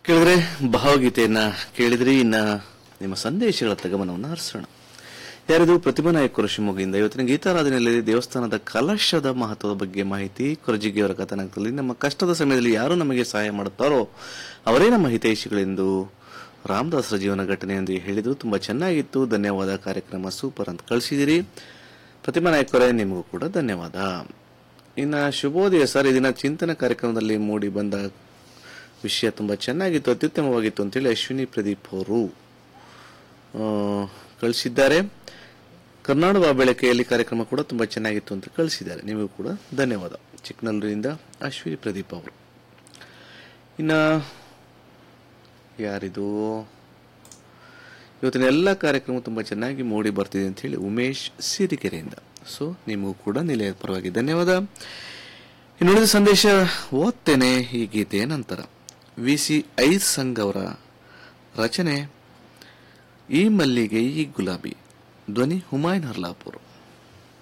ಕೇಳಿದ್ರೆ ಭಾವಗೀತೆಯನ್ನ ಕೇಳಿದ್ರಿ ಇನ್ನ ನಿಮ್ಮ ಸಂದೇಶಗಳ ಗಮನವನ್ನು ಹರಿಸೋಣ ಯಾರಿದು ಪ್ರತಿಭಾ ನಾಯಕರು ಶಿವಮೊಗ್ಗದಿಂದ ಇವತ್ತಿನ ಗೀತಾರಾಧನೆಯಲ್ಲಿ ದೇವಸ್ಥಾನದ ಕಲಶದ ಮಹತ್ವದ ಬಗ್ಗೆ ಮಾಹಿತಿ ಕೊರಜಿಗಿಯವರ ಕಥನಕದಲ್ಲಿ ನಮ್ಮ ಕಷ್ಟದ ಸಮಯದಲ್ಲಿ ಯಾರು ನಮಗೆ ಸಹಾಯ ಮಾಡುತ್ತಾರೋ ಅವರೇ ನಮ್ಮ ಹಿತೈಷಿಗಳೆಂದು ರಾಮದಾಸರ ಜೀವನ ಘಟನೆ ಎಂದು ಹೇಳಿದ್ರು ತುಂಬಾ ಚೆನ್ನಾಗಿತ್ತು ಧನ್ಯವಾದ ಕಾರ್ಯಕ್ರಮ ಸೂಪರ್ ಅಂತ ಕಳಿಸಿದಿರಿ ಪ್ರತಿಭಾ ನಾಯಕರೇ ನಿಮಗೂ ಕೂಡ ಧನ್ಯವಾದ ಇನ್ನ ಶುಭೋದಯ ಸರ್ ಈ ದಿನ ಚಿಂತನ ಕಾರ್ಯಕ್ರಮದಲ್ಲಿ ಮೂಡಿ ಬಂದ ವಿಷಯ ತುಂಬಾ ಚೆನ್ನಾಗಿತ್ತು ಅತ್ಯುತ್ತಮವಾಗಿತ್ತು ಅಂತೇಳಿ ಅಶ್ವಿನಿ ಪ್ರದೀಪ್ ಅವರು ಆ, ಕಳಿಸಿದ್ದಾರೆ ಕರ್ನಾಟಕ ಬೆಳಕೆಯಲ್ಲಿ ಕಾರ್ಯಕ್ರಮ ಕೂಡ ತುಂಬಾ ಚೆನ್ನಾಗಿತ್ತು ಅಂತ ಕಳಿಸಿದ್ದಾರೆ ನಿಮಗೂ ಕೂಡ ಧನ್ಯವಾದ ಚಿಕ್ಕನಲ್ಲೂರಿನಿಂದ ಅಶ್ವಿನಿ ಪ್ರದೀಪ್ ಅವರು ಇನ್ನ ಯಾರಿದು ಇವತ್ತಿನ ಎಲ್ಲ ಕಾರ್ಯಕ್ರಮ ತುಂಬಾ ಚೆನ್ನಾಗಿ ಮೂಡಿ ಬರ್ತಿದೆ ಅಂತ ಹೇಳಿ ಉಮೇಶ್ ಸಿರಿಕೆರೆಯಿಂದ ಸೊ ನಿಮಗೂ ಕೂಡ ನಿಲಯದ ಪರವಾಗಿ ಧನ್ಯವಾದ ಇನ್ನು ಉಳಿದ ಸಂದೇಶ ಓದ್ತೇನೆ ಈ ಗೀತೆಯ ನಂತರ ವಿ ಸಿ ಐಸ್ ಸಂಘ್ ಅವರ ರಚನೆ ಈ ಮಲ್ಲಿಗೆ ಈ ಗುಲಾಬಿ ಧ್ವನಿ ಹುಮಾಯೂನ್ ಹರ್ಲಾಪುರ್